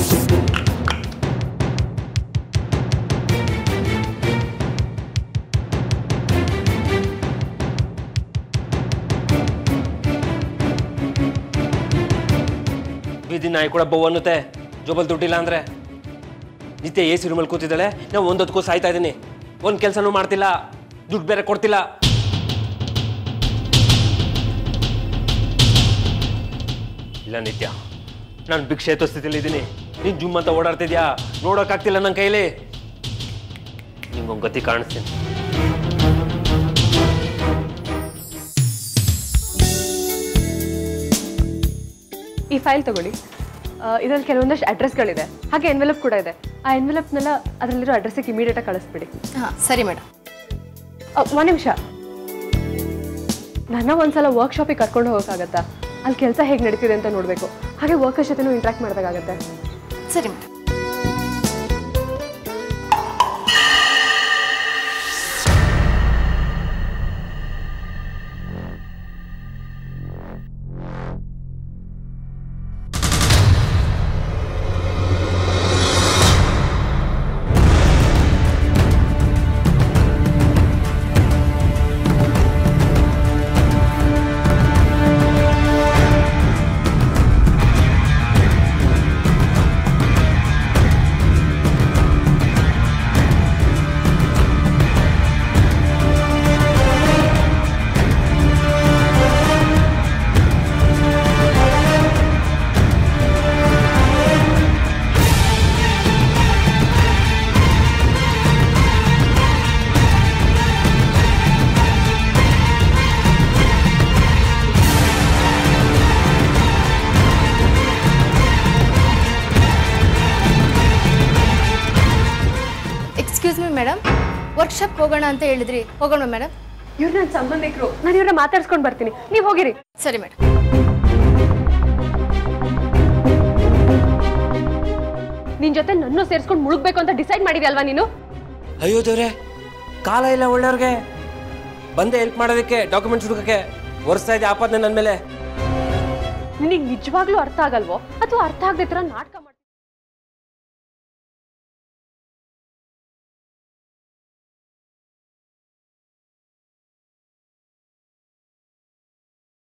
ಬೀದಿ ನಾಯಿ ಕೂಡ ಬೌ ಅನ್ನುತ್ತೆ ಜೋಬಲ್ ದುಡ್ಡಿಲ್ಲ ಅಂದ್ರೆ ನಿತ್ಯ ಎ ಸಿ ರೂಮಲ್ಲಿ ಕೂತಿದ್ದಾಳೆ ನಾವು ಒಂದೊತ್ತಕ್ಕೂ ಸಾಯ್ತಾ ಇದ್ದೀನಿ ಒಂದು ಕೆಲಸನೂ ಮಾಡ್ತಿಲ್ಲ ದುಡ್ಡು ಬೇರೆ ಕೊಡ್ತಿಲ್ಲ ಇಲ್ಲ ನಿತ್ಯ ನಾನು ಭಿಕ್ಷೆ ಎತ್ತೋ ಸ್ಥಿತಿಲಿ ಇದ್ದೀನಿ ನೀನು ಜುಮ್ ಅಂತ ಓಡಾಡ್ತಿದ್ಯಾ ನೋಡೋಕ್ಕಾಗ್ತಿಲ್ಲ ನನ್ನ ಕೈಲಿ ನಿಂಗೊಂದು ಗತಿ ಕಾಣಿಸ್ತೀನಿ ಈ ಫೈಲ್ ತಗೊಳ್ಳಿ ಇದರಲ್ಲಿ ಕೆಲವೊಂದಷ್ಟು ಅಡ್ರೆಸ್ಗಳಿದೆ ಹಾಗೆ ಎನ್ವೆಲಪ್ ಕೂಡ ಇದೆ ಆ ಎನ್ವೆಲಪ್ನೆಲ್ಲ ಅದರಲ್ಲಿರೋ ಅಡ್ರೆಸ್ಸಿಗೆ ಇಮಿಡಿಯೇಟಾಗಿ ಕಳಿಸ್ಬಿಡಿ ಹಾಂ ಸರಿ ಮೇಡಮ್ ಒಂದು ನಿಮಿಷ ನನ್ನ ಒಂದ್ಸಲ ವರ್ಕ್ಶಾಪಿಗೆ ಕರ್ಕೊಂಡು ಹೋಗೋಕ್ಕಾಗತ್ತಾ ಅಲ್ಲಿ ಕೆಲಸ ಹೇಗೆ ನಡೀತಿದೆ ಅಂತ ನೋಡಬೇಕು ಹಾಗೆ ವರ್ಕರ್ಸ್ ಜೊತೆನೂ ಇಂಟ್ರಾಕ್ಟ್ ಮಾಡಬೇಕಾಗತ್ತೆ ಸರಿ madam excuse me madam workshop ಹೋಗೋಣ ಅಂತ ಹೇಳಿದ್ರಿ ಹೋಗೋಣ ಮೇಡಮ್ ಇವ್ರು ನನ್ನ ಸಂಬಂಧಿಕರು ನಾನು ಇವ್ರನ್ನ ಮಾತಾಡ್ಸ್ಕೊಂಡು ಬರ್ತೀನಿ ನೀವು ಹೋಗಿರಿ ಸರಿ ಮೇಡಮ್ ನಿನ್ ಜೊತೆ ನನ್ನ ಸೇರಿಸ್ಕೊಂಡು ಮುಳುಗ್ಬೇಕು ಅಂತ ಡಿಸೈಡ್ ಮಾಡಿದ್ಯಲ್ವಾ ನೀನು ಅಯ್ಯೋ ದೇವ್ರೆ ಕಾಲ ಇಲ್ಲ ಒಳ್ಳೆಯವ್ರಿಗೆ ಬಂದೆ ಹೆಲ್ಪ್ ಮಾಡೋದಕ್ಕೆ ಡಾಕ್ಯುಮೆಂಟ್ಸ್ ಹುಡುಕಕ್ಕೆ ಒರೆಸ್ತಾ ಇದೆ ಆಪಾದನೆ ನನ್ನ ಮೇಲೆ ನಿನಗೆ ನಿಜವಾಗ್ಲೂ ಅರ್ಥ ಆಗಲ್ವೋ ಅಥವಾ ಅರ್ಥ ಆಗದೆ ತರ ನಾಟಕ ಮಾಡಿ